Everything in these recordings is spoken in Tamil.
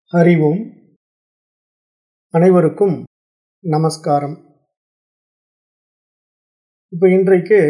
ஹரி ஓம் அனைவருக்கும் நமஸ்காரம் இப்போ இன்றைக்கு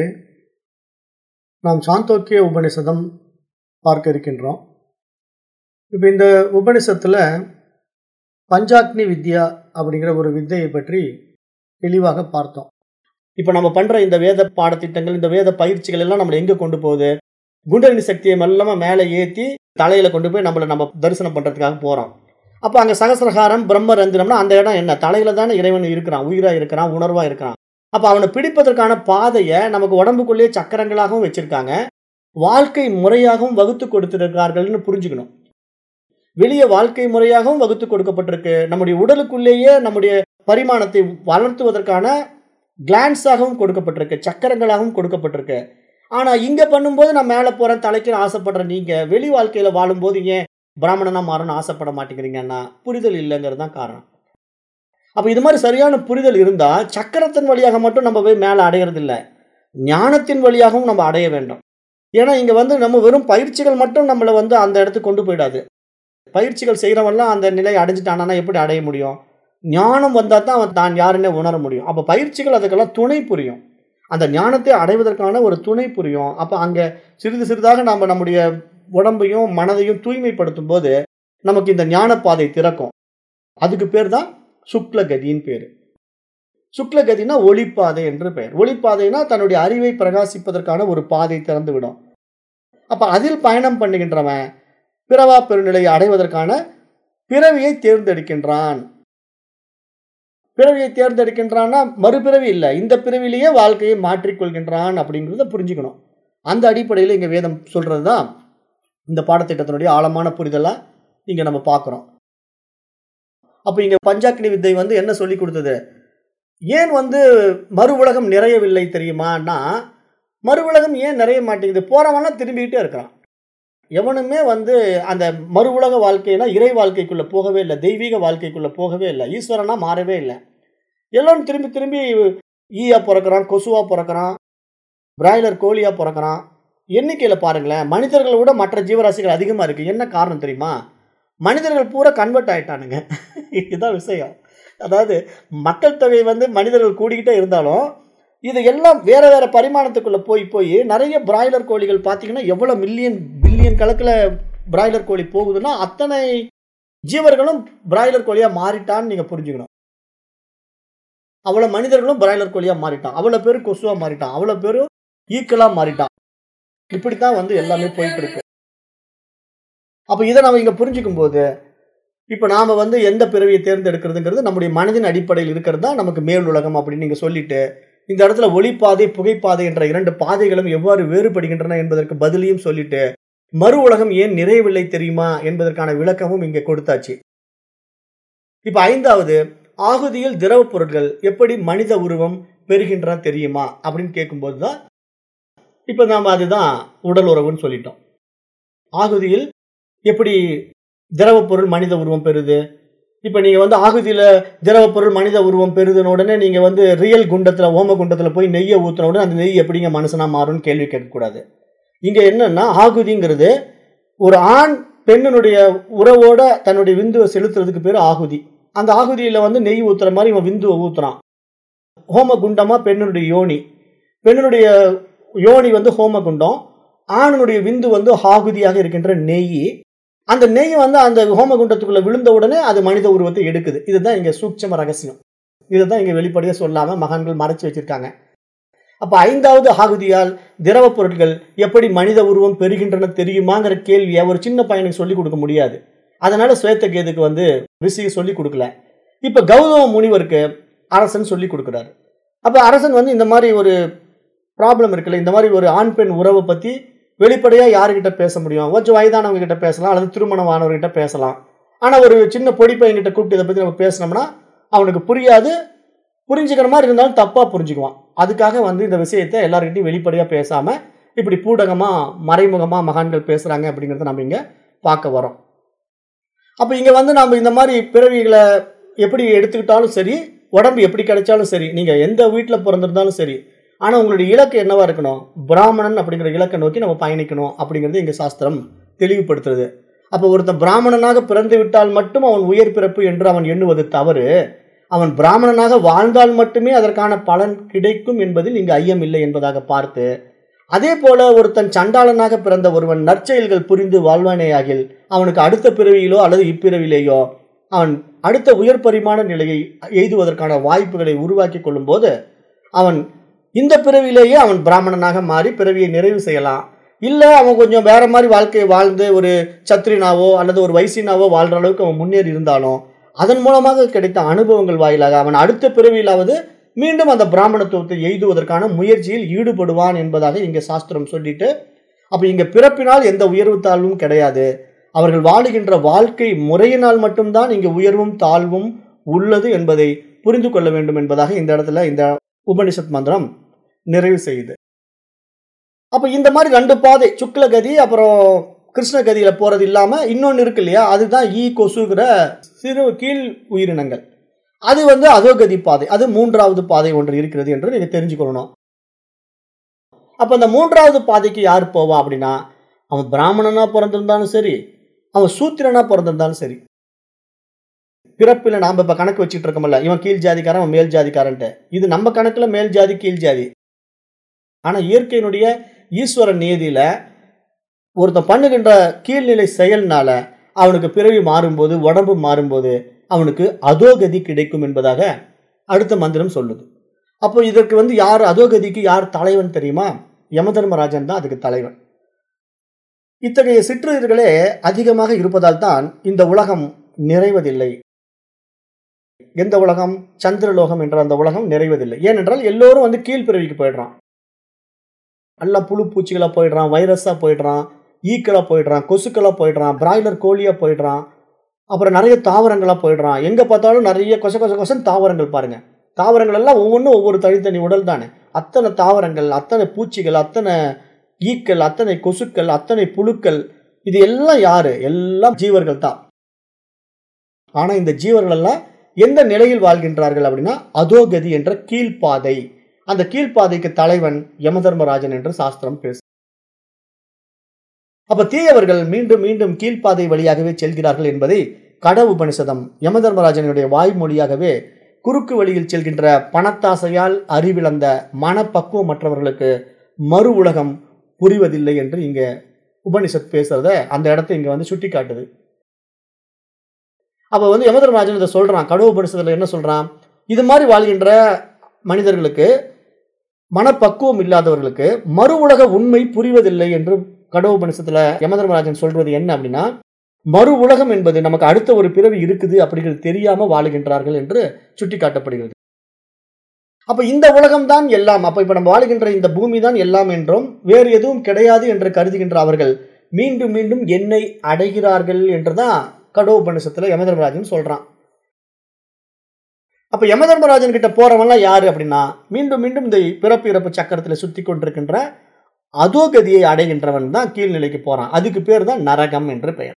நாம் சாந்தோக்கிய உபனிஷதம் பார்க்க இருக்கின்றோம் இப்போ இந்த உபனிஷத்தில் பஞ்சாக்னி வித்யா அப்படிங்கிற ஒரு வித்தையை பற்றி தெளிவாக பார்த்தோம் இப்போ நம்ம பண்ணுற இந்த வேத பாடத்திட்டங்கள் இந்த வேத பயிற்சிகள் எல்லாம் நம்மளை எங்கே கொண்டு போகுது குண்டலினி சக்தியை மெல்லமாக மேலே ஏற்றி தலையில் கொண்டு போய் நம்மளை நம்ம தரிசனம் பண்ணுறதுக்காக போகிறோம் அப்போ அங்கே சகசிரகாரம் பிரம்ம ரந்திரம்னா அந்த இடம் என்ன தலையில் தானே இறைவன் இருக்கிறான் உயிராக இருக்கிறான் உணர்வாக இருக்கிறான் அப்போ அவனை பிடிப்பதற்கான பாதையை நமக்கு உடம்புக்குள்ளேயே சக்கரங்களாகவும் வச்சுருக்காங்க வாழ்க்கை முறையாகவும் வகுத்து கொடுத்துருக்கார்கள்னு புரிஞ்சுக்கணும் வெளியே வாழ்க்கை முறையாகவும் வகுத்து கொடுக்கப்பட்டிருக்கு நம்முடைய உடலுக்குள்ளேயே நம்முடைய பரிமாணத்தை வளர்த்துவதற்கான கிளான்ஸாகவும் கொடுக்கப்பட்டிருக்கு சக்கரங்களாகவும் கொடுக்கப்பட்டிருக்கு ஆனால் இங்கே பண்ணும்போது நான் மேலே போகிறேன் தலைக்கு ஆசைப்படுறேன் நீங்கள் வெளி வாழ்க்கையில் வாழும்போது ஏன் பிராமணனாக மாறணும்னு ஆசைப்பட மாட்டேங்கிறீங்கன்னா புரிதல் இல்லைங்கிறது தான் காரணம் அப்போ இது மாதிரி சரியான புரிதல் இருந்தால் சக்கரத்தின் வழியாக மட்டும் நம்ம போய் மேலே அடையிறது இல்லை ஞானத்தின் வழியாகவும் நம்ம அடைய வேண்டும் ஏன்னா இங்கே வந்து நம்ம வெறும் பயிற்சிகள் மட்டும் நம்மளை வந்து அந்த இடத்துக்கு கொண்டு போயிடாது பயிற்சிகள் செய்கிறவன்லாம் அந்த நிலையை அடைஞ்சிட்டானா எப்படி அடைய முடியும் ஞானம் வந்தால் தான் அவன் தான் யாருன்னே உணர முடியும் அப்போ பயிற்சிகள் அதுக்கெல்லாம் துணை புரியும் அந்த ஞானத்தை அடைவதற்கான ஒரு துணை புரியும் அப்போ அங்கே சிறிது சிறிதாக நாம் நம்முடைய உடம்பையும் மனதையும் தூய்மைப்படுத்தும் போது நமக்கு இந்த ஞான பாதை திறக்கும் அதுக்கு பேர் தான் சுக்லகதின்னு பேர் சுக்லகதினா ஒளிப்பாதை என்று பெயர் ஒளிப்பாதைனா தன்னுடைய அறிவை பிரகாசிப்பதற்கான ஒரு பாதை திறந்து விடும் அப்போ அதில் பயணம் பண்ணுகின்றவன் பிறவா பெருநிலையை அடைவதற்கான பிறவியை தேர்ந்தெடுக்கின்றான் பிறவியை தேர்ந்தெடுக்கின்றான்னா மறுபிறவி இல்லை இந்த பிறவிலேயே வாழ்க்கையை மாற்றிக்கொள்கின்றான் அப்படிங்கிறத புரிஞ்சுக்கணும் அந்த அடிப்படையில் இங்கே வேதம் சொல்கிறது தான் இந்த பாடத்திட்டத்தினுடைய ஆழமான புரிதலாக இங்கே நம்ம பார்க்குறோம் அப்போ இங்கே பஞ்சாக்னி வித்தை வந்து என்ன சொல்லி கொடுத்தது ஏன் வந்து மறு உலகம் நிறையவில்லை தெரியுமான்னா மறு உலகம் ஏன் நிறைய மாட்டேங்குது போகிறவனா திரும்பிக்கிட்டே இருக்கிறான் எவனுமே வந்து அந்த மறு உலக வாழ்க்கைனா இறை வாழ்க்கைக்குள்ளே போகவே இல்லை தெய்வீக வாழ்க்கைக்குள்ளே போகவே இல்லை ஈஸ்வரனா மாறவே இல்லை எல்லோரும் திரும்பி திரும்பி ஈயா பிறக்கிறான் கொசுவாக பிறக்கிறான் பிராய்லர் கோழியாக பிறக்கிறான் எண்ணிக்கையில் பாருங்களேன் மனிதர்களை விட மற்ற ஜீவராசிகள் அதிகமாக இருக்குது என்ன காரணம் தெரியுமா மனிதர்கள் பூரா கன்வெர்ட் ஆகிட்டானுங்க இதுதான் விஷயம் அதாவது மக்கள் தொகை வந்து மனிதர்கள் கூடிக்கிட்டே இருந்தாலும் இது எல்லாம் வேற வேற பரிமாணத்துக்குள்ளே போய் போய் நிறைய பிராய்லர் கோழிகள் பார்த்தீங்கன்னா எவ்வளோ மில்லியன் பில்லியன் கணக்கில் பிராய்லர் கோழி போகுதுன்னா அத்தனை ஜீவர்களும் பிராய்லர் கோழியாக மாறிட்டான்னு நீங்கள் புரிஞ்சுக்கணும் அவ்வளோ மனிதர்களும் பிராய்லர் கோழியாக மாறிட்டான் அவ்வளோ பேர் கொசுவாக மாறிட்டான் அவ்வளோ பேரும் ஈக்கலாக மாறிட்டான் இப்படித்தான் வந்து எல்லாமே போயிட்டு இருக்கு அப்போ இதை நம்ம இங்கே புரிஞ்சுக்கும் போது இப்போ நாம் வந்து எந்த பிறவியை தேர்ந்தெடுக்கிறதுங்கிறது நம்முடைய மனதின் அடிப்படையில் இருக்கிறது தான் நமக்கு மேல் உலகம் அப்படின்னு நீங்கள் சொல்லிட்டு இந்த இடத்துல ஒளிப்பாதை புகைப்பாதை என்ற இரண்டு பாதைகளும் எவ்வாறு வேறுபடுகின்றன என்பதற்கு பதிலையும் சொல்லிட்டு மறு உலகம் ஏன் நிறையவில்லை தெரியுமா என்பதற்கான விளக்கமும் இங்கே கொடுத்தாச்சு இப்போ ஐந்தாவது ஆகுதியில் திரவ பொருட்கள் எப்படி மனித உருவம் பெறுகின்றன தெரியுமா அப்படின்னு கேட்கும்போது தான் இப்போ நாம் அதுதான் உடல் உறவுன்னு சொல்லிட்டோம் ஆகுதியில் எப்படி திரவ பொருள் மனித உருவம் பெறுது இப்போ நீங்கள் வந்து ஆகுதியில் திரவ பொருள் மனித உருவம் பெறுதுன உடனே நீங்கள் வந்து ரியல் குண்டத்தில் ஓம குண்டத்தில் போய் நெய்யை ஊற்றின உடனே அந்த நெய் எப்படிங்க மனுஷனாக மாறும்னு கேள்வி கேட்கக்கூடாது இங்கே என்னன்னா ஆகுதிங்கிறது ஒரு ஆண் பெண்ணினுடைய உறவோட தன்னுடைய விந்துவை செலுத்துறதுக்கு பேர் ஆகுதி அந்த ஆகுதியில் வந்து நெய் ஊற்றுற மாதிரி இவன் விந்துவை ஊற்றுறான் ஹோம குண்டமாக பெண்ணினுடைய யோனி பெண்ணினுடைய யோனி வந்து ஹோம குண்டம் ஆணனுடைய விந்து வந்து ஆகுதியாக இருக்கின்ற நெய் அந்த நெய் வந்து அந்த ஹோமகுண்டத்துக்குள்ள விழுந்த உடனே அது மனித உருவத்தை எடுக்குது இதுதான் இங்க சூட்சம ரகசியம் இதுதான் இங்க வெளிப்படையாக சொல்லாம மகான்கள் மறைச்சு வச்சிருக்காங்க அப்ப ஐந்தாவது ஆகுதியால் திரவ பொருட்கள் எப்படி மனித உருவம் பெறுகின்றன தெரியுமாங்கிற கேள்வியை ஒரு சின்ன பையனுக்கு சொல்லி கொடுக்க முடியாது அதனால சுவேத்தகேதுக்கு வந்து ரிஷியை சொல்லி கொடுக்கல இப்ப கௌதம முனிவருக்கு அரசன் சொல்லி கொடுக்குறாரு அப்ப அரசன் வந்து இந்த மாதிரி ஒரு ப்ராப்ளம் இருக்குல்ல இந்த மாதிரி ஒரு ஆண் பெண் உறவை பத்தி வெளிப்படையாக யாருக்கிட்ட பேச முடியும் கொஞ்சம் வயதானவங்க கிட்ட பேசலாம் அல்லது திருமணம் ஆனவர்கிட்ட பேசலாம் ஆனால் ஒரு சின்ன பொடி பையன்கிட்ட கூப்பிட்டு இதை பற்றி நம்ம பேசினோம்னா அவனுக்கு புரியாது புரிஞ்சுக்கிற மாதிரி இருந்தாலும் தப்பாக புரிஞ்சுக்குவான் அதுக்காக வந்து இந்த விஷயத்தை எல்லாருக்கிட்டையும் வெளிப்படையாக பேசாமல் இப்படி பூடகமாக மறைமுகமாக மகான்கள் பேசுகிறாங்க அப்படிங்கிறத நம்ம இங்கே பார்க்க வரோம் அப்போ இங்கே வந்து நம்ம இந்த மாதிரி பிறவிகளை எப்படி எடுத்துக்கிட்டாலும் சரி உடம்பு எப்படி கிடைச்சாலும் சரி நீங்கள் எந்த வீட்டில் பிறந்திருந்தாலும் சரி ஆனால் உங்களுடைய இலக்கு என்னவா இருக்கணும் பிராமணன் அப்படிங்கிற இலக்கை நோக்கி நம்ம பயணிக்கணும் அப்படிங்கிறது எங்கள் சாஸ்திரம் தெளிவுபடுத்துறது அப்போ ஒருத்தன் பிராமணனாக பிறந்து விட்டால் மட்டும் அவன் உயர் பிறப்பு என்று அவன் எண்ணுவது தவறு அவன் பிராமணனாக வாழ்ந்தால் மட்டுமே அதற்கான பலன் கிடைக்கும் என்பதில் இங்கு ஐயம் இல்லை என்பதாக பார்த்து அதே போல ஒருத்தன் சண்டாளனாக பிறந்த ஒருவன் நற்செயல்கள் புரிந்து வாழ்வானேயாகில் அவனுக்கு அடுத்த பிறவியிலோ அல்லது இப்பிறவிலேயோ அவன் அடுத்த உயர் பரிமாண நிலையை எய்துவதற்கான வாய்ப்புகளை உருவாக்கி கொள்ளும்போது அவன் இந்த பிறவிலேயே அவன் பிராமணனாக மாறி பிறவியை நிறைவு செய்யலாம் இல்லை அவன் கொஞ்சம் வேற மாதிரி வாழ்க்கையை வாழ்ந்து ஒரு சத்ரினாவோ அல்லது ஒரு வைசினாவோ வாழ்ற அளவுக்கு அவன் முன்னேறி இருந்தாலும் அதன் மூலமாக கிடைத்த அனுபவங்கள் வாயிலாக அவன் அடுத்த பிறவியிலாவது மீண்டும் அந்த பிராமணத்துவத்தை எய்துவதற்கான முயற்சியில் ஈடுபடுவான் என்பதாக இங்கே சாஸ்திரம் சொல்லிட்டு அப்போ இங்கே பிறப்பினால் எந்த உயர்வு தாழ்வும் கிடையாது அவர்கள் வாழுகின்ற வாழ்க்கை முறையினால் மட்டும்தான் இங்கே உயர்வும் தாழ்வும் உள்ளது என்பதை புரிந்து கொள்ள வேண்டும் என்பதாக இந்த இடத்துல இந்த உபனிஷத் மந்திரம் நிறைவு செய்யுது அப்போ இந்த மாதிரி ரெண்டு பாதை சுக்லகதி அப்புறம் கிருஷ்ணகதியில் போகிறது இல்லாமல் இன்னொன்று இருக்கு இல்லையா அதுதான் ஈ கொசுகிற சிறு கீழ் உயிரினங்கள் அது வந்து அதோகதி பாதை அது மூன்றாவது பாதை ஒன்று இருக்கிறது என்று நீங்கள் தெரிஞ்சுக்கொள்ளணும் அப்போ அந்த மூன்றாவது பாதைக்கு யார் போவா அப்படின்னா அவன் பிராமணனா பிறந்திருந்தாலும் சரி அவன் சூத்திரனா பிறந்திருந்தாலும் சரி பிறப்பில் நாம் இப்போ கணக்கு வச்சுட்டு இருக்கோம்ல இவன் கீழ் ஜாதிக்காரன் அவன் மேல் ஜாதிக்காரன்ட்டு இது நம்ம கணக்கில் மேல் ஜாதி கீழ் ஜாதி ஆனால் இயற்கையினுடைய ஈஸ்வர நியதியில் ஒருத்தன் பண்ணுகின்ற கீழ்நிலை செயல்னால அவனுக்கு பிறவி மாறும்போது உடம்பு மாறும்போது அவனுக்கு அதோகதி கிடைக்கும் என்பதாக அடுத்த மந்திரம் சொல்லுது அப்போ இதற்கு வந்து யார் அதோகதிக்கு யார் தலைவன் தெரியுமா யமதர்மராஜன் தான் அதுக்கு தலைவன் இத்தகைய சிற்றுயிர்களே அதிகமாக இருப்பதால் தான் இந்த உலகம் நிறைவதில்லை எந்த உலகம் சந்திரலோகம் என்ற அந்த உலகம் நிறைவதில்லை ஏனென்றால் எல்லோரும் வந்து கீழ்பிறவிக்கு போயிடுறான் எல்லாம் புழு பூச்சிகளாக போயிடுறான் வைரஸாக போயிடுறான் ஈக்களாக போயிடுறான் கொசுக்களாக போயிடுறான் பிராய்லர் கோழியாக போயிடுறான் அப்புறம் நிறைய தாவரங்களாக போயிடுறான் எங்கே பார்த்தாலும் நிறைய கொச கொச கொசன் தாவரங்கள் பாருங்க தாவரங்கள் எல்லாம் ஒவ்வொன்றும் ஒவ்வொரு தனித்தனி உடல் தானே அத்தனை தாவரங்கள் அத்தனை பூச்சிகள் அத்தனை ஈக்கள் அத்தனை கொசுக்கள் அத்தனை புழுக்கள் இது எல்லாம் யாரு எல்லாம் ஜீவர்கள் தான் ஆனா இந்த ஜீவர்கள் எல்லாம் எந்த நிலையில் வாழ்கின்றார்கள் அப்படின்னா அதோகதி என்ற கீழ்ப்பாதை அந்த கீழ்ப்பாதைக்கு தலைவன் யமதர்மராஜன் என்று சாஸ்திரம் பேசு அப்ப தீயவர்கள் மீண்டும் மீண்டும் கீழ்ப்பாதை வழியாகவே செல்கிறார்கள் என்பதை கட உபனிஷதம் யமதர்மராஜனுடைய வாய்மொழியாகவே குறுக்கு வழியில் செல்கின்ற பணத்தாசையால் அறிவிழந்த மனப்பக்குவமற்றவர்களுக்கு மறு உலகம் புரிவதில்லை என்று இங்க உபனிஷத் பேசுறத அந்த இடத்தை இங்க வந்து சுட்டி காட்டுது அப்ப வந்து யமதர்மராஜன் இதை சொல்றான் கட உபனிஷத்துல என்ன சொல்றான் இது மாதிரி வாழ்கின்ற மனிதர்களுக்கு மனப்பக்குவம் இல்லாதவர்களுக்கு மறு உலக உண்மை புரிவதில்லை என்று கடவுபனிஷத்துல யமதர்மராஜன் சொல்றது என்ன அப்படின்னா மறு உலகம் என்பது நமக்கு அடுத்த ஒரு பிறவி இருக்குது அப்படிங்கிறது தெரியாம வாழுகின்றார்கள் என்று சுட்டிக்காட்டப்படுகிறது அப்ப இந்த உலகம் தான் எல்லாம் அப்ப இப்ப நம்ம வாழுகின்ற இந்த பூமி தான் எல்லாம் என்றும் வேறு எதுவும் கிடையாது என்று கருதுகின்ற அவர்கள் மீண்டும் மீண்டும் என்னை அடைகிறார்கள் என்றுதான் கடவுபனிஷத்துல யமதர்மராஜன் சொல்றான் அப்ப யமதர்மராஜன் கிட்ட போறவன்லாம் யாரு அப்படின்னா மீண்டும் மீண்டும் இந்த பிறப்பு இறப்பு சக்கரத்துல சுத்தி கொண்டிருக்கின்ற அதோகதியை அடைகின்றவன் தான் கீழ்நிலைக்கு போறான் அதுக்கு பேர் தான் நரகம் என்று பெயர்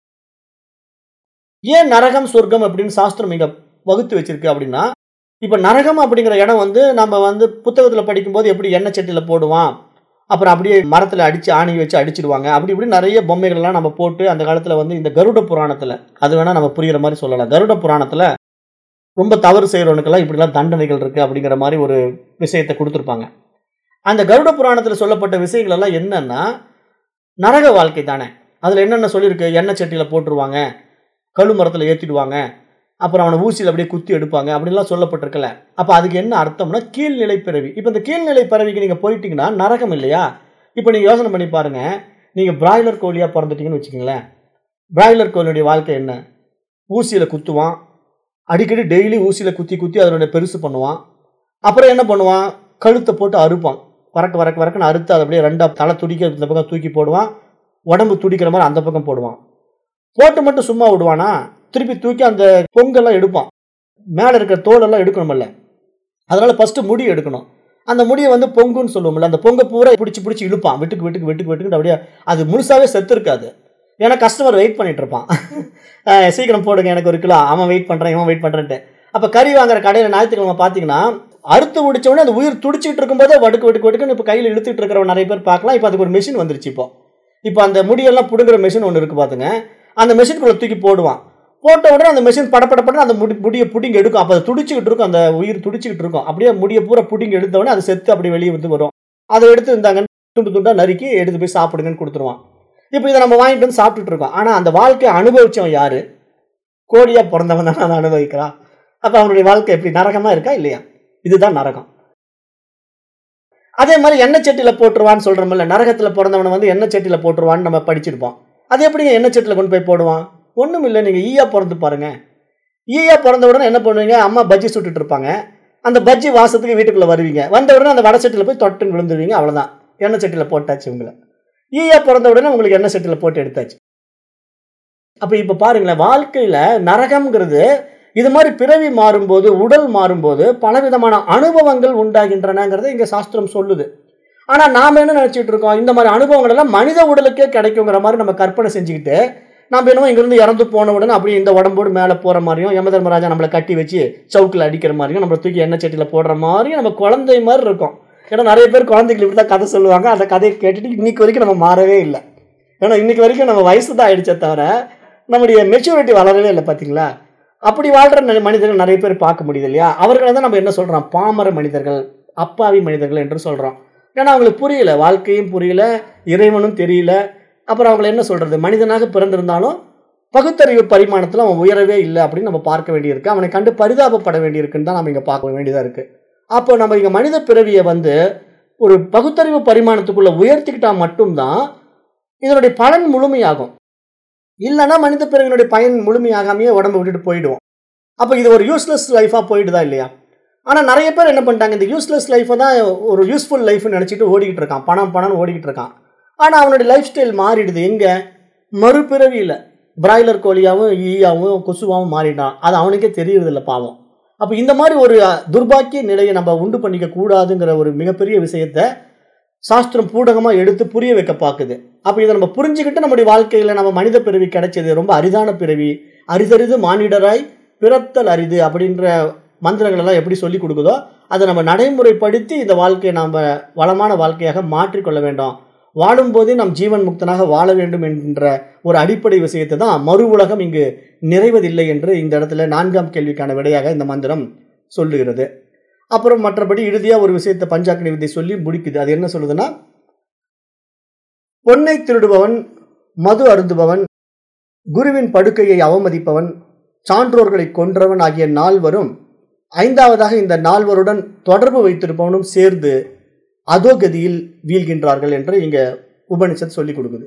ஏன் நரகம் சொர்க்கம் அப்படின்னு சாஸ்திரம் இங்க வகுத்து வச்சிருக்கு அப்படின்னா இப்ப நரகம் அப்படிங்கிற இடம் வந்து நம்ம வந்து புத்தகத்துல படிக்கும்போது எப்படி எண்ணெய் சட்டியில போடுவான் அப்புறம் அப்படியே மரத்துல அடிச்சு ஆணி வச்சு அடிச்சிடுவாங்க அப்படி இப்படி நிறைய பொம்மைகள்லாம் நம்ம போட்டு அந்த காலத்துல வந்து இந்த கருட புராணத்துல அது வேணா நம்ம புரியுற மாதிரி சொல்லலாம் கருட புராணத்துல ரொம்ப தவறு செய்கிறவனுக்கெல்லாம் இப்படிலாம் தண்டனைகள் இருக்குது அப்படிங்கிற மாதிரி ஒரு விஷயத்தை கொடுத்துருப்பாங்க அந்த கருட புராணத்தில் சொல்லப்பட்ட விஷயங்கள் எல்லாம் என்னன்னா நரக வாழ்க்கை தானே அதில் என்னென்ன சொல்லியிருக்கு எண்ணெய் சட்டியில் போட்டுருவாங்க கழு மரத்தில் ஏற்றிடுவாங்க அப்புறம் அவனை ஊசியில் அப்படியே குத்தி எடுப்பாங்க அப்படின்லாம் சொல்லப்பட்டிருக்கல அப்போ அதுக்கு என்ன அர்த்தம்னா கீழ்நிலை பிறவி இப்போ இந்த கீழ்நிலை பிறவிக்கு நீங்கள் போயிட்டீங்கன்னா நரகம் இல்லையா இப்போ நீங்கள் யோசனை பண்ணி பாருங்கள் நீங்கள் பிராய்லர் கோழியாக பிறந்துட்டீங்கன்னு வச்சுக்கோங்களேன் பிராய்லர் கோழியுடைய வாழ்க்கை என்ன ஊசியில் குத்துவான் அடிக்கடி டெய்லி ஊசியில் குத்தி குத்தி அதனுடைய பெருசு பண்ணுவான் அப்புறம் என்ன பண்ணுவான் கழுத்தை போட்டு அறுப்பான் வரக்கு வரக்கு வரக்குன்னு அறுத்து அதை அப்படியே ரெண்டா தலை துடிக்க இந்த பக்கம் தூக்கி போடுவான் உடம்பு துடிக்கிற மாதிரி அந்த பக்கம் போடுவான் போட்டு மட்டும் சும்மா விடுவானா திருப்பி தூக்கி அந்த பொங்கெல்லாம் எடுப்பான் மேலே இருக்கிற தோலெல்லாம் எடுக்கணுமல்ல அதனால ஃபர்ஸ்ட் முடி எடுக்கணும் அந்த முடியை வந்து பொங்குன்னு சொல்லுவோம்ல அந்த பொங்கை பூரா பிடிச்சி பிடிச்சி இழுப்பான் வெட்டுக்கு வெட்டுக்கு வெட்டுக்கு வெட்டுக்கு அப்படியே அது முழுசாவே செத்து இருக்காது ஏன்னா கஸ்டமர் வெயிட் பண்ணிட்டு இருப்பான் அஹ் சீக்கிரம் போடுங்க எனக்கு ஒரு கிலோ அவன் வெயிட் பண்ணுறான் இவன் வெயிட் பண்ணுறேன்ட்டு அப்போ கறி வாங்குற கடையில் ஞாயிற்றுக்கிழமை பார்த்தீங்கன்னா அறுத்து முடிச்ச உடனே அந்த உயிர் துடிச்சிட்டு இருக்கும்போதே வடுக்கு வடுக்கு வடுக்குன்னு இப்போ கையில் இழுத்துட்டு இருக்கிறவன் நிறைய பேர் பார்க்கலாம் இப்போ அதுக்கு ஒரு மிஷின் வந்துருச்சு இப்போ இப்போ அந்த முடியெல்லாம் பிடுங்குற மிஷின் ஒன்று இருக்குது பார்த்துங்க அந்த மெஷின்குள்ளே தூக்கி போடுவான் போட்ட உடனே அந்த மெஷின் படப்படப்பட அந்த முடி முடியை புடிங்க எடுக்கும் அப்போ அது துடிச்சிக்கிட்டு இருக்கும் அந்த உயிர் துடிச்சிக்கிட்டு இருக்கும் அப்படியே முடியை பூரா புடிங்க எடுத்த உடனே அது செத்து அப்படியே வெளியே வந்து வரும் அதை எடுத்து இருந்தாங்க துண்டு துண்டா நறுக்கி எடுத்து போய் சாப்பிடுங்கன்னு கொடுத்துருவான் இப்போ இதை நம்ம வாங்கிட்டு வந்து சாப்பிட்டுட்டு இருக்கோம் ஆனால் அந்த வாழ்க்கையை அனுபவிச்சவன் யாரு கோடியா பிறந்தவன் தானே அதை அனுபவிக்கிறான் அப்போ அவனுடைய வாழ்க்கை எப்படி நரகமா இருக்கா இல்லையா இதுதான் நரகம் அதே மாதிரி எண்ணெய் சட்டியில் போட்டுருவான்னு சொல்கிறோம்ல நரகத்தில் பிறந்தவனை வந்து எண்ணெய் சட்டியில் போட்டுருவான்னு நம்ம படிச்சிருப்போம் அது எப்படிங்க எண்ணெய் சட்டியில் கொண்டு போய் போடுவான் ஒன்றும் இல்லை நீங்கள் ஈயா பிறந்து பாருங்க ஈயா பிறந்த உடனே என்ன பண்ணுவீங்க அம்மா பஜ்ஜி சுட்டுட்டு இருப்பாங்க அந்த பஜ்ஜி வாசத்துக்கு வீட்டுக்குள்ளே வருவீங்க வந்த உடனே அந்த வடை சட்டியில் போய் தொட்டுன்னு விழுந்துருவீங்க அவ்வளோதான் எண்ணெய் சட்டியில் போட்டாச்சு உங்களை ஈயா பிறந்த உடனே உங்களுக்கு எண்ணெய் சட்டியில் போட்டு எடுத்தாச்சு அப்போ இப்போ பாருங்களேன் வாழ்க்கையில் நரகம்ங்கிறது இது மாதிரி பிறவி மாறும்போது உடல் மாறும்போது பலவிதமான அனுபவங்கள் உண்டாகின்றனங்கிறத இங்கே சாஸ்திரம் சொல்லுது ஆனால் நாம் என்ன நினச்சிட்டு இருக்கோம் இந்த மாதிரி அனுபவங்கள் எல்லாம் மனித உடலுக்கே கிடைக்குங்கிற மாதிரி நம்ம கற்பனை செஞ்சுக்கிட்டு நம்ம என்னமோ இங்கேருந்து இறந்து போன உடனே அப்படியே இந்த உடம்போடு மேலே போகிற மாதிரியும் யமதர்மராஜா நம்மளை கட்டி வச்சு சவுக்கில் அடிக்கிற மாதிரியும் நம்மளை தூக்கி எண்ணெய் சட்டியில் போடுற மாதிரியும் நம்ம குழந்தை மாதிரி இருக்கும் ஏன்னா நிறைய பேர் குழந்தைகள் இப்படி தான் கதை சொல்லுவாங்க அந்த கதையை கேட்டுட்டு இன்னைக்கு வரைக்கும் நம்ம மாறவே இல்லை ஏன்னா இன்னைக்கு வரைக்கும் நம்ம வயசு தான் ஆயிடுச்சே தவிர நம்முடைய மெச்சூரிட்டி வளரவே இல்லை பார்த்தீங்களா அப்படி வாழ்கிற ந- மனிதர்கள் நிறைய பேர் பார்க்க முடியுது இல்லையா அவர்களை தான் நம்ம என்ன சொல்கிறோம் பாமர மனிதர்கள் அப்பாவி மனிதர்கள் என்று சொல்கிறோம் ஏன்னா அவங்களுக்கு புரியல வாழ்க்கையும் புரியல இறைவனும் தெரியல அப்புறம் அவங்களை என்ன சொல்கிறது மனிதனாக பிறந்திருந்தாலும் பகுத்தறிவு பரிமாணத்தில் அவன் உயரவே இல்லை அப்படின்னு நம்ம பார்க்க வேண்டியிருக்கு அவனை கண்டு பரிதாபப்பட வேண்டியிருக்குன்னு தான் நம்ம இங்கே பார்க்க வேண்டியதாக இருக்குது அப்போ நம்ம இங்கே மனித பிறவியை வந்து ஒரு பகுத்தறிவு பரிமாணத்துக்குள்ளே உயர்த்திக்கிட்டா மட்டும்தான் இதனுடைய பலன் முழுமையாகும் இல்லைன்னா மனித பிறவினுடைய பயன் முழுமையாகாமையே உடம்பு விட்டுட்டு போயிடுவோம் அப்போ இது ஒரு யூஸ்லெஸ் லைஃபாக போயிடுதா இல்லையா ஆனால் நிறைய பேர் என்ன பண்ணிட்டாங்க இந்த யூஸ்லெஸ் லைஃப்பை தான் ஒரு யூஸ்ஃபுல் லைஃப்னு நினச்சிட்டு ஓடிக்கிட்டு இருக்கான் பணம் பணம்னு ஓடிக்கிட்டு இருக்கான் ஆனால் அவனுடைய லைஃப் ஸ்டைல் மாறிடுது எங்கே மறுபிறவியில் பிராய்லர் கோழியாகவும் ஈயாவும் கொசுவாகவும் மாறிட்டான் அது அவனுக்கே தெரியறதில்ல பாவம் அப்போ இந்த மாதிரி ஒரு அஹ், துர்பாக்கிய நிலையை நம்ம உண்டு பண்ணிக்க கூடாதுங்கிற ஒரு மிகப்பெரிய விஷயத்தை சாஸ்திரம் பூடகமாக எடுத்து புரிய வைக்க பார்க்குது அப்போ இதை நம்ம புரிஞ்சுக்கிட்டு நம்முடைய வாழ்க்கையில் நம்ம மனித பிறவி கிடைச்சது ரொம்ப அரிதான பிறவி அரிதறிது மானிடராய் பிறத்தல் அரிது அப்படின்ற மந்திரங்கள் எல்லாம் எப்படி சொல்லி கொடுக்குதோ அதை நம்ம நடைமுறைப்படுத்தி இந்த வாழ்க்கையை நாம் வளமான வாழ்க்கையாக மாற்றிக்கொள்ள வேண்டும் வாழும்போதே நாம் ஜீவன் முக்தனாக வாழ வேண்டும் என்ற ஒரு அடிப்படை விஷயத்தை தான் மறு உலகம் இங்கு நிறைவதில்லை என்று இந்த இடத்துல நான்காம் கேள்விக்கான விடையாக இந்த மந்திரம் சொல்லுகிறது அப்புறம் மற்றபடி இறுதியாக ஒரு விஷயத்தை பஞ்சாக்னி வித்தை சொல்லி முடிக்குது அது என்ன சொல்லுதுன்னா பொன்னை திருடுபவன் மது அருந்துபவன் குருவின் படுக்கையை அவமதிப்பவன் சான்றோர்களை கொன்றவன் ஆகிய நால்வரும் ஐந்தாவதாக இந்த நால்வருடன் தொடர்பு வைத்திருப்பவனும் சேர்ந்து அதோகதியில் வீழ்கின்றார்கள் என்று இங்க உபனிஷத் சொல்லி கொடுக்குது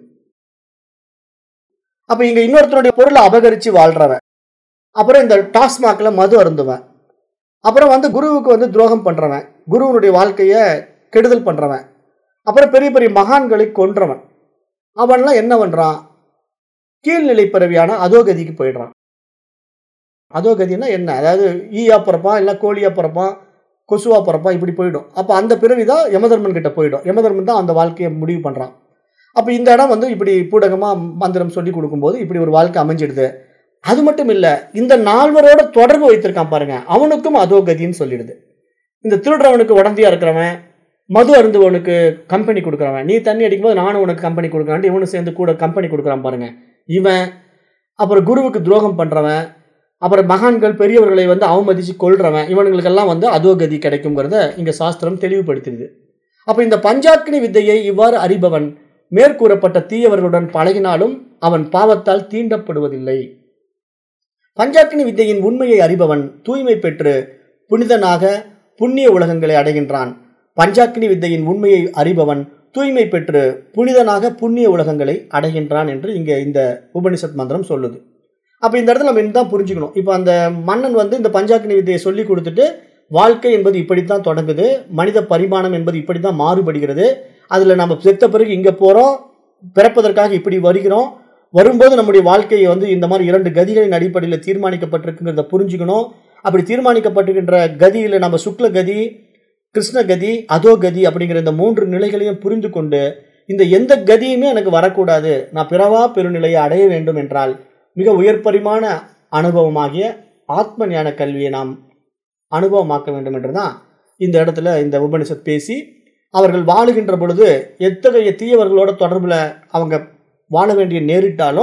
அப்ப இங்க இன்னொருத்தருடைய பொருளை அபகரிச்சு வாழ்றவன் அப்புறம் இந்த டாஸ்மாக்ல மது அருந்துவன் அப்புறம் வந்து குருவுக்கு வந்து துரோகம் பண்றவன் குருவனுடைய வாழ்க்கையை கெடுதல் பண்றவன் அப்புறம் பெரிய பெரிய மகான்களை கொன்றவன் அவன்லாம் என்ன பண்றான் கீழ்நிலை பிறவியான அதோகதிக்கு போயிடுறான் அதோகதினா என்ன அதாவது ஈயா பிறப்பான் இல்லை கோழியா பிறப்பான் கொசுவா பிறப்பான் இப்படி போயிடும் அப்போ அந்த பிறவி தான் யமதர்மன் கிட்ட போயிடும் யமதர்மன் தான் அந்த வாழ்க்கையை முடிவு பண்ணுறான் அப்போ இந்த இடம் வந்து இப்படி பூடகமாக மந்திரம் சொல்லி கொடுக்கும்போது இப்படி ஒரு வாழ்க்கை அமைஞ்சிடுது அது மட்டும் இல்லை இந்த நால்வரோட தொடர்பு வைத்திருக்கான் பாருங்க அவனுக்கும் அதோகதின்னு சொல்லிடுது இந்த திருடுறவனுக்கு உடந்தையா இருக்கிறவன் மது அருந்துவனுக்கு கம்பெனி கொடுக்குறவன் நீ தண்ணி அடிக்கும்போது நானும் உனக்கு கம்பெனி கொடுக்குறான் இவனும் சேர்ந்து கூட கம்பெனி கொடுக்குறான் பாருங்க இவன் அப்புறம் குருவுக்கு துரோகம் பண்ணுறவன் அப்புறம் மகான்கள் பெரியவர்களை வந்து அவமதித்து கொள்றவன் இவனுங்களுக்கெல்லாம் வந்து அதோகதி கிடைக்குங்கிறத இங்கே சாஸ்திரம் தெளிவுபடுத்துது அப்போ இந்த பஞ்சாக்னி வித்தையை இவ்வாறு அறிபவன் மேற்கூறப்பட்ட தீயவர்களுடன் பழகினாலும் அவன் பாவத்தால் தீண்டப்படுவதில்லை பஞ்சாக்னி வித்தையின் உண்மையை அறிபவன் தூய்மை பெற்று புனிதனாக புண்ணிய உலகங்களை அடைகின்றான் பஞ்சாக்னி வித்தையின் உண்மையை அறிபவன் தூய்மை பெற்று புனிதனாக புண்ணிய உலகங்களை அடைகின்றான் என்று இங்கே இந்த உபனிஷத் மந்திரம் சொல்லுது அப்போ இந்த இடத்துல நம்ம தான் புரிஞ்சுக்கணும் இப்போ அந்த மன்னன் வந்து இந்த பஞ்சாக்னி வித்தையை சொல்லி கொடுத்துட்டு வாழ்க்கை என்பது இப்படித்தான் தொடங்குது மனித பரிமாணம் என்பது இப்படி தான் மாறுபடுகிறது அதில் நம்ம செத்த பிறகு இங்கே போகிறோம் பிறப்பதற்காக இப்படி வருகிறோம் வரும்போது நம்முடைய வாழ்க்கையை வந்து இந்த மாதிரி இரண்டு கதிகளின் அடிப்படையில் தீர்மானிக்கப்பட்டிருக்குங்கிறத புரிஞ்சுக்கணும் அப்படி தீர்மானிக்கப்பட்டிருக்கின்ற கதியில் நம்ம சுக்ல கதி கிருஷ்ண கதி அதோ கதி அப்படிங்கிற இந்த மூன்று நிலைகளையும் புரிந்து கொண்டு இந்த எந்த கதியுமே எனக்கு வரக்கூடாது நான் பிறவா பெருநிலையை அடைய வேண்டும் என்றால் மிக உயர்பரிமாண அனுபவமாகிய ஆத்ம ஞான கல்வியை நாம் அனுபவமாக்க வேண்டும் என்று தான் இந்த இடத்துல இந்த உபனிஷத் பேசி அவர்கள் வாழுகின்ற பொழுது எத்தகைய தீயவர்களோட தொடர்பில் அவங்க வாழ வேண்டிய நேரிட்டாலும்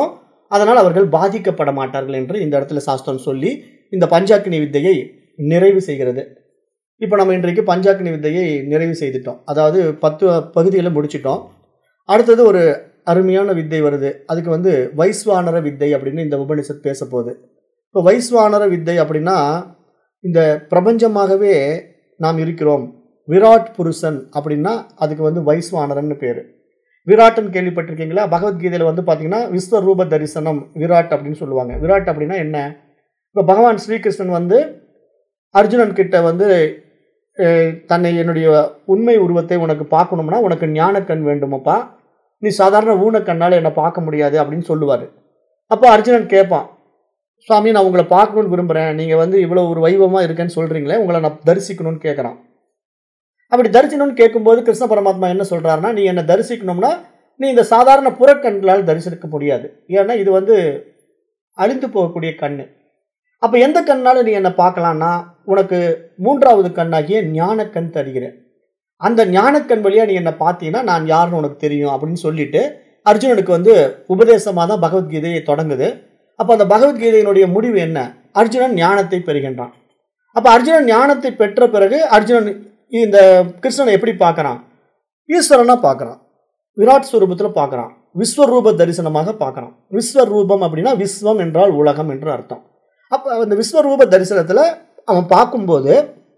அதனால் அவர்கள் பாதிக்கப்பட மாட்டார்கள் என்று இந்த இடத்துல சாஸ்திரம் சொல்லி இந்த பஞ்சாக்கினி வித்தையை நிறைவு செய்கிறது இப்போ நம்ம இன்றைக்கு பஞ்சாக்கினி வித்தையை நிறைவு செய்துட்டோம் அதாவது பத்து பகுதிகளை முடிச்சிட்டோம் அடுத்தது ஒரு அருமையான வித்தை வருது அதுக்கு வந்து வைஸ்வானர வித்தை அப்படின்னு இந்த உபனிஷத் பேச போகுது இப்போ வைஸ்வானர வித்தை அப்படின்னா இந்த பிரபஞ்சமாகவே நாம் இருக்கிறோம் விராட் புருஷன் அப்படின்னா அதுக்கு வந்து வைஸ்வானரன்னு பேர் விராட்னு கேள்விப்பட்டிருக்கீங்களா பகவத்கீதையில் வந்து பார்த்தீங்கன்னா விஸ்வரூப தரிசனம் விராட் அப்படின்னு சொல்லுவாங்க விராட் அப்படின்னா என்ன இப்போ பகவான் ஸ்ரீகிருஷ்ணன் வந்து அர்ஜுனன் கிட்ட வந்து அஹ், தன்னை என்னுடைய உண்மை உருவத்தை உனக்கு பார்க்கணும்னா உனக்கு ஞானக்கண் வேண்டுமப்பா நீ சாதாரண ஊனக்கண்ணால் என்னை பார்க்க முடியாது அப்படின்னு சொல்லுவார் அப்போ அர்ஜுனன் கேட்பான் சுவாமி நான் உங்களை பார்க்கணும்னு விரும்புகிறேன் நீங்கள் வந்து இவ்வளோ ஒரு வைபவமாக இருக்கேன்னு சொல்கிறீங்களே உங்களை நான் தரிசிக்கணும்னு கேட்குறான் அப்படி தரிசனம்னு கேட்கும்போது கிருஷ்ண பரமாத்மா என்ன சொல்கிறாருன்னா நீ என்னை தரிசிக்கணும்னா நீ இந்த சாதாரண புறக்கண்களால் தரிசிக்க முடியாது ஏன்னா இது வந்து அழிந்து போகக்கூடிய கண் அப்போ எந்த கண்ணால் நீ என்னை பார்க்கலான்னா உனக்கு மூன்றாவது கண்ணாகிய ஞானக்கண் தருகிறேன் அந்த ஞானக்கண் வழியாக நீ என்னை பார்த்தீங்கன்னா நான் யாருன்னு உனக்கு தெரியும் அப்படின்னு சொல்லிட்டு அர்ஜுனனுக்கு வந்து உபதேசமாக தான் பகவத்கீதையை தொடங்குது அப்போ அந்த பகவத்கீதையினுடைய முடிவு என்ன அர்ஜுனன் ஞானத்தை பெறுகின்றான் அப்போ அர்ஜுனன் ஞானத்தை பெற்ற பிறகு அர்ஜுனன் இந்த கிருஷ்ணனை எப்படி பார்க்கறான் ஈஸ்வரனா பார்க்கறான் விராட் ஸ்வரூபத்தில் பார்க்கறான் விஸ்வரூப தரிசனமாக பார்க்கறான் விஸ்வரூபம் அப்படின்னா விஸ்வம் என்றால் உலகம் என்று அர்த்தம் அப்போ அந்த விஸ்வரூப தரிசனத்தில் அவன் பார்க்கும்போது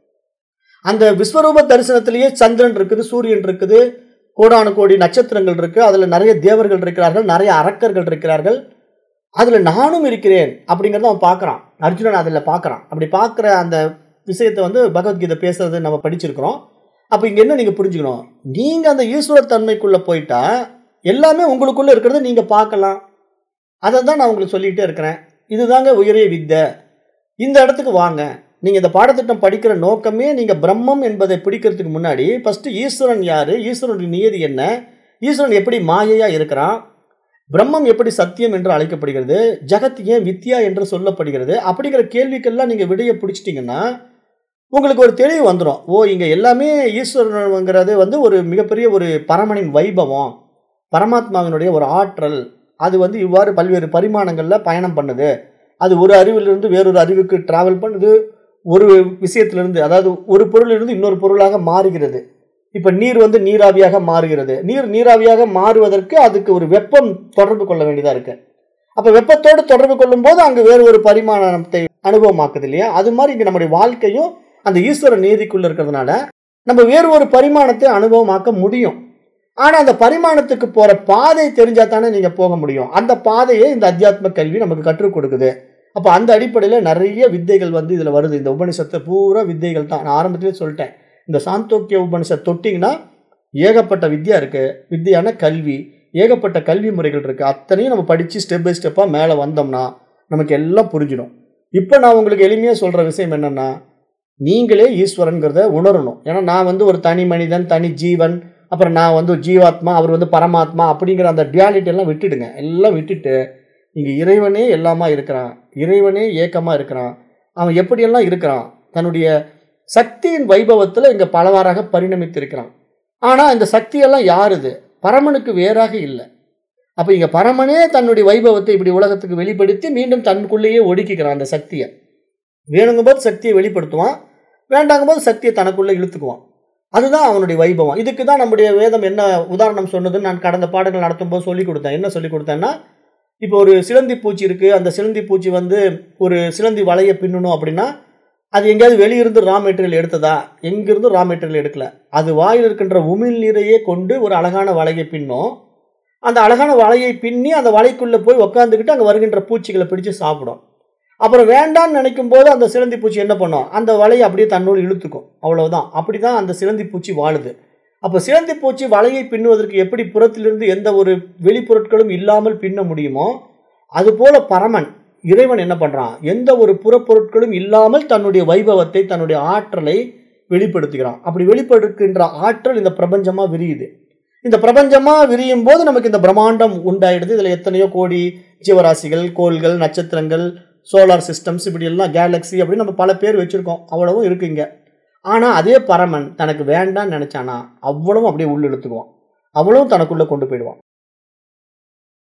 அந்த விஸ்வரூப தரிசனத்திலேயே சந்திரன் இருக்குது சூரியன் இருக்குது கோடானு கோடி நட்சத்திரங்கள் இருக்கு அதில் நிறைய தேவர்கள் இருக்கிறார்கள் நிறைய அரக்கர்கள் இருக்கிறார்கள் அதில் நானும் இருக்கிறேன் அப்படிங்கிறத அவன் பார்க்குறான் அர்ஜுனன் அதில் பார்க்குறான் அப்படி பார்க்குற அந்த விஷயத்தை வந்து பகவத்கீதை பேசுறது நம்ம படிச்சிருக்கிறோம் அப்போ இங்கே என்ன நீங்கள் புரிஞ்சுக்கணும் நீங்கள் அந்த ஈஸ்வர தன்மைக்குள்ளே போயிட்டா எல்லாமே உங்களுக்குள்ளே இருக்கிறத நீங்கள் பார்க்கலாம் அதை தான் நான் உங்களுக்கு சொல்லிகிட்டே இருக்கிறேன் இதுதாங்க உயரிய வித்தை இந்த இடத்துக்கு வாங்க நீங்கள் இந்த பாடத்திட்டம் படிக்கிற நோக்கமே நீங்கள் பிரம்மம் என்பதை பிடிக்கிறதுக்கு முன்னாடி ஃபஸ்ட்டு ஈஸ்வரன் யார் ஈஸ்வரனுடைய நியதி என்ன ஈஸ்வரன் எப்படி மாயையாக இருக்கிறான் பிரம்மம் எப்படி சத்தியம் என்று அழைக்கப்படுகிறது ஜகத் ஏன் வித்யா என்று சொல்லப்படுகிறது அப்படிங்கிற கேள்விக்கெல்லாம் நீங்கள் விடையை பிடிச்சிட்டிங்கன்னா உங்களுக்கு ஒரு தெளிவு வந்துடும் ஓ இங்கே எல்லாமே ஈஸ்வரனுங்கிறது வந்து ஒரு மிகப்பெரிய ஒரு பரமனின் வைபவம் பரமாத்மாவினுடைய ஒரு ஆற்றல் அது வந்து இவ்வாறு பல்வேறு பரிமாணங்களில் பயணம் பண்ணுது அது ஒரு அறிவிலிருந்து வேறொரு அறிவுக்கு டிராவல் பண்ணுது ஒரு விஷயத்திலிருந்து அதாவது ஒரு பொருளிலிருந்து இன்னொரு பொருளாக மாறுகிறது இப்போ நீர் வந்து நீராவியாக மாறுகிறது நீர் நீராவியாக மாறுவதற்கு அதுக்கு ஒரு வெப்பம் தொடர்பு கொள்ள வேண்டியதாக இருக்கு அப்போ வெப்பத்தோடு தொடர்பு கொள்ளும்போது அங்கே வேறு ஒரு பரிமாணத்தை அனுபவமாக்குது இல்லையா அது மாதிரி இங்கே நம்முடைய வாழ்க்கையும் அந்த ஈஸ்வர நீதிக்குள்ள இருக்கிறதுனால நம்ம வேறு ஒரு பரிமாணத்தை அனுபவமாக்க முடியும் ஆனால் அந்த பரிமாணத்துக்கு போகிற பாதை தெரிஞ்சா தானே நீங்கள் போக முடியும் அந்த பாதையை இந்த அத்தியாத்ம கல்வி நமக்கு கற்றுக் கொடுக்குது அப்போ அந்த அடிப்படையில் நிறைய வித்தைகள் வந்து இதில் வருது இந்த உபனிஷத்தை பூரா வித்தைகள் தான் நான் ஆரம்பத்திலே சொல்லிட்டேன் இந்த சாந்தோக்கிய உபனிஷத் தொட்டிங்கன்னா ஏகப்பட்ட வித்யா இருக்குது வித்தியான கல்வி ஏகப்பட்ட கல்வி முறைகள் இருக்குது அத்தனையும் நம்ம படித்து ஸ்டெப் பை ஸ்டெப்பாக மேலே வந்தோம்னா நமக்கு எல்லாம் புரிஞ்சிடும் இப்போ நான் உங்களுக்கு எளிமையாக சொல்கிற விஷயம் என்னென்னா நீங்களே ஈஸ்வரன்கிறத உணரணும் ஏன்னா நான் வந்து ஒரு தனி மனிதன் தனி ஜீவன் அப்புறம் நான் வந்து ஜீவாத்மா அவர் வந்து பரமாத்மா அப்படிங்கிற அந்த டியாலிட்டி எல்லாம் விட்டுடுங்க எல்லாம் விட்டுட்டு இங்கே இறைவனே எல்லாமா இருக்கிறான் இறைவனே ஏக்கமாக இருக்கிறான் அவன் எப்படியெல்லாம் இருக்கிறான் தன்னுடைய சக்தியின் வைபவத்தில் இங்கே பலவாறாக பரிணமித்திருக்கிறான் ஆனால் இந்த சக்தியெல்லாம் யாருது பரமனுக்கு வேறாக இல்லை அப்போ இங்கே பரமனே தன்னுடைய வைபவத்தை இப்படி உலகத்துக்கு வெளிப்படுத்தி மீண்டும் தனக்குள்ளேயே ஒடுக்கிக்கிறான் அந்த சக்தியை வேணுங்கும் போது சக்தியை வெளிப்படுத்துவான் வேண்டாங்கும் போது சக்தியை தனக்குள்ளே இழுத்துக்குவான் அதுதான் அவனுடைய வைபவம் இதுக்கு தான் நம்முடைய வேதம் என்ன உதாரணம் சொன்னதுன்னு நான் கடந்த பாடங்கள் நடத்தும் போது சொல்லி கொடுத்தேன் என்ன சொல்லி கொடுத்தேன்னா இப்போ ஒரு சிலந்தி பூச்சி இருக்குது அந்த சிலந்தி பூச்சி வந்து ஒரு சிலந்தி வலையை பின்னணும் அப்படின்னா அது எங்கேயாவது வெளியிருந்து ரா மெட்டீரியல் எடுத்ததா எங்கிருந்து ரா மெட்டீரியல் எடுக்கல அது வாயில் இருக்கின்ற உமிழ் நீரையே கொண்டு ஒரு அழகான வலையை பின்னும் அந்த அழகான வலையை பின்னி அந்த வலைக்குள்ளே போய் உக்காந்துக்கிட்டு அங்கே வருகின்ற பூச்சிகளை பிடிச்சு சாப்பிடும் அப்புறம் வேண்டான்னு நினைக்கும் போது அந்த சிலந்தி பூச்சி என்ன பண்ணும் அந்த வலையை அப்படியே தன்னோடு இழுத்துக்கும் அவ்வளவுதான் அப்படி தான் அந்த சிலந்தி பூச்சி வாழுது அப்போ சிலந்தி பூச்சி வலையை பின்னுவதற்கு எப்படி புறத்திலிருந்து எந்த ஒரு வெளிப்பொருட்களும் இல்லாமல் பின்ன முடியுமோ அதுபோல பரமன் இறைவன் என்ன பண்ணுறான் எந்த ஒரு புறப்பொருட்களும் இல்லாமல் தன்னுடைய வைபவத்தை தன்னுடைய ஆற்றலை வெளிப்படுத்துகிறான் அப்படி வெளிப்படுத்துகின்ற ஆற்றல் இந்த பிரபஞ்சமாக விரியுது இந்த பிரபஞ்சமாக விரியும் போது நமக்கு இந்த பிரம்மாண்டம் உண்டாயிடுது இதில் எத்தனையோ கோடி ஜீவராசிகள் கோள்கள் நட்சத்திரங்கள் சோலார் சிஸ்டம்ஸ் இப்படி எல்லாம் கேலக்ஸி அப்படின்னு நம்ம பல பேர் வச்சுருக்கோம் அவ்வளவும் இருக்குங்க ஆனால் அதே பரமன் தனக்கு வேண்டான்னு நினச்சானா அவ்வளவும் அப்படியே உள்ள இழுத்துக்குவான் அவ்வளவும் தனக்குள்ளே கொண்டு போயிடுவான்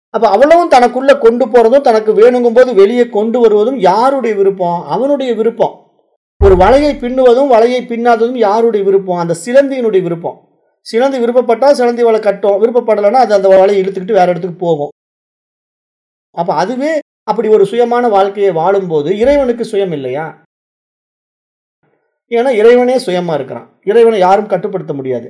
அப்ப அவ்வளவும் தனக்குள்ள கொண்டு போறதும் தனக்கு வேணுங்கும் போது வெளியே கொண்டு வருவதும் யாருடைய விருப்பம் அவனுடைய விருப்பம் ஒரு வலையை பின்னுவதும் வலையை பின்னாததும் யாருடைய விருப்பம் அந்த சிலந்தியினுடைய விருப்பம் சிலந்தி விருப்பப்பட்டா சிலந்தி வலை கட்டும் விருப்பப்படலைன்னா அது அந்த வலையை இழுத்துக்கிட்டு வேற இடத்துக்கு போகும் அப்ப அதுவே அப்படி ஒரு சுயமான வாழ்க்கையை வாழும்போது இறைவனுக்கு சுயம் இல்லையா ஏன்னா இறைவனே சுயமா இருக்கிறான் இறைவனை யாரும் கட்டுப்படுத்த முடியாது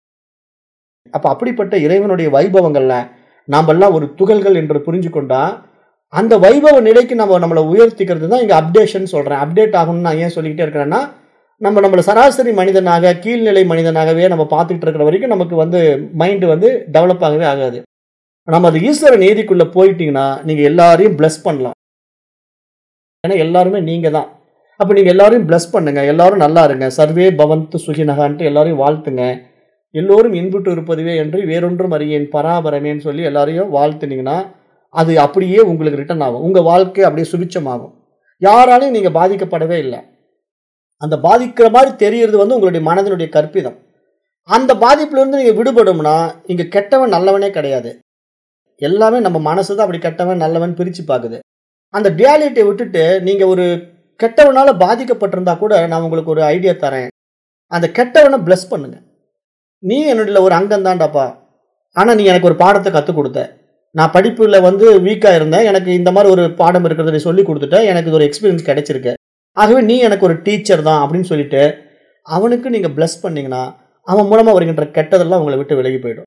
அப்ப அப்படிப்பட்ட இறைவனுடைய வைபவங்கள்ல நாமெல்லாம் ஒரு துகள்கள் என்று புரிஞ்சு கொண்டா அந்த வைபவ நிலைக்கு நம்ம நம்மளை உயர்த்திக்கிறது தான் இங்க அப்டேஷன் சொல்றேன் அப்டேட் ஆகணும்னு நான் ஏன் சொல்லிக்கிட்டே இருக்கிறேன்னா நம்ம நம்மளை சராசரி மனிதனாக கீழ்நிலை மனிதனாகவே நம்ம பார்த்துக்கிட்டு இருக்கிற வரைக்கும் நமக்கு வந்து மைண்டு வந்து டெவலப் ஆகவே ஆகாது நம்ம அது ஈஸ்வர நீதிக்குள்ள போயிட்டீங்கன்னா நீங்க எல்லாரையும் பிளஸ் பண்ணலாம் ஏன்னா எல்லாருமே நீங்க தான் அப்ப நீங்க எல்லாரையும் பிளஸ் பண்ணுங்க எல்லாரும் நல்லா இருங்க சர்வே பவந்து சுகினகான்ட்டு எல்லாரையும் வாழ்த்துங்க எல்லோரும் இன்புட்டு இருப்பதுவே என்று வேறொன்றும் அறியேன் பராபரமேன்னு சொல்லி எல்லாரையும் வாழ்த்துனீங்கன்னா அது அப்படியே உங்களுக்கு ரிட்டர்ன் ஆகும் உங்க வாழ்க்கை அப்படியே சுபிச்சமாகும் யாராலையும் நீங்க பாதிக்கப்படவே இல்லை அந்த பாதிக்கிற மாதிரி தெரியறது வந்து உங்களுடைய மனதினுடைய கற்பிதம் அந்த பாதிப்புல இருந்து நீங்க விடுபடும்னா இங்க கெட்டவன் நல்லவனே கிடையாது எல்லாமே நம்ம மனசு தான் அப்படி கெட்டவன் நல்லவன் பிரிச்சு பார்க்குது அந்த டியாலிட்டியை விட்டுட்டு நீங்க ஒரு கெட்டவனால பாதிக்கப்பட்டிருந்தா கூட நான் உங்களுக்கு ஒரு ஐடியா தரேன் அந்த கெட்டவனை பிளஸ் பண்ணுங்க நீ என்னுடைய ஒரு அங்கம் தான்டாப்பா ஆனால் நீ எனக்கு ஒரு பாடத்தை கற்றுக் கொடுத்த நான் படிப்பில் வந்து வீக்காக இருந்தேன் எனக்கு இந்த மாதிரி ஒரு பாடம் இருக்கிறத நீ சொல்லி கொடுத்துட்ட எனக்கு இது ஒரு எக்ஸ்பீரியன்ஸ் கிடைச்சிருக்கு ஆகவே நீ எனக்கு ஒரு டீச்சர் தான் அப்படின்னு சொல்லிட்டு அவனுக்கு நீங்கள் பிளஸ் பண்ணீங்கன்னா அவன் மூலமாக வருகின்ற கெட்டதெல்லாம் உங்களை விட்டு விலகி போயிடும்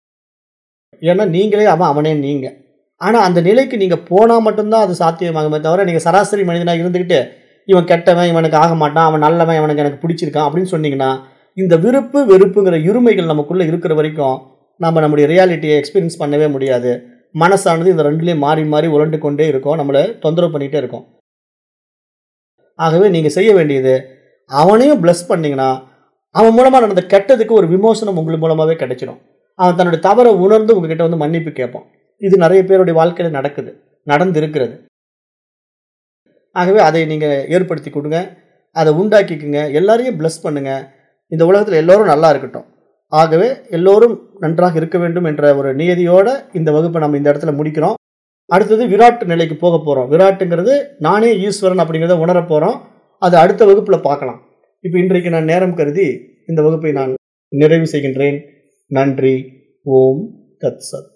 ஏன்னா நீங்களே அவன் அவனே நீங்கள் ஆனால் அந்த நிலைக்கு நீங்கள் போனால் மட்டும்தான் அது சாத்தியமாகுமே தவிர நீங்கள் சராசரி மனிதனாக இருந்துக்கிட்டு இவன் கெட்டவன் இவனுக்கு ஆக மாட்டான் அவன் நல்லவன் இவனுக்கு எனக்கு பிடிச்சிருக்கான் அப்படின்னு சொன்னீங்கன்னா இந்த விருப்பு வெறுப்புங்கிற இருமைகள் நமக்குள்ளே இருக்கிற வரைக்கும் நம்ம நம்முடைய ரியாலிட்டியை எக்ஸ்பீரியன்ஸ் பண்ணவே முடியாது மனசானது இந்த ரெண்டுலேயும் மாறி மாறி உருண்டு கொண்டே இருக்கும் நம்மளை தொந்தரவு பண்ணிகிட்டே இருக்கும் ஆகவே நீங்கள் செய்ய வேண்டியது அவனையும் பிளஸ் பண்ணீங்கன்னா அவன் மூலமாக நடந்த கெட்டதுக்கு ஒரு விமோசனம் உங்களுக்கு மூலமாகவே கிடைச்சிடும் அவன் தன்னுடைய தவறை உணர்ந்து உங்ககிட்ட வந்து மன்னிப்பு கேட்பான் இது நிறைய பேருடைய வாழ்க்கையில் நடக்குது நடந்து இருக்கிறது ஆகவே அதை நீங்கள் ஏற்படுத்தி கொடுங்க அதை உண்டாக்கிக்குங்க எல்லாரையும் பிளஸ் பண்ணுங்க இந்த உலகத்தில் எல்லோரும் நல்லா இருக்கட்டும் ஆகவே எல்லோரும் நன்றாக இருக்க வேண்டும் என்ற ஒரு நியதியோட இந்த வகுப்பை நம்ம இந்த இடத்துல முடிக்கிறோம் அடுத்தது விராட் நிலைக்கு போக போகிறோம் விராட்டுங்கிறது நானே ஈஸ்வரன் அப்படிங்கிறத உணர போகிறோம் அது அடுத்த வகுப்பில் பார்க்கலாம் இப்போ இன்றைக்கு நான் நேரம் கருதி இந்த வகுப்பை நான் நிறைவு செய்கின்றேன் நன்றி ஓம் தத் சத்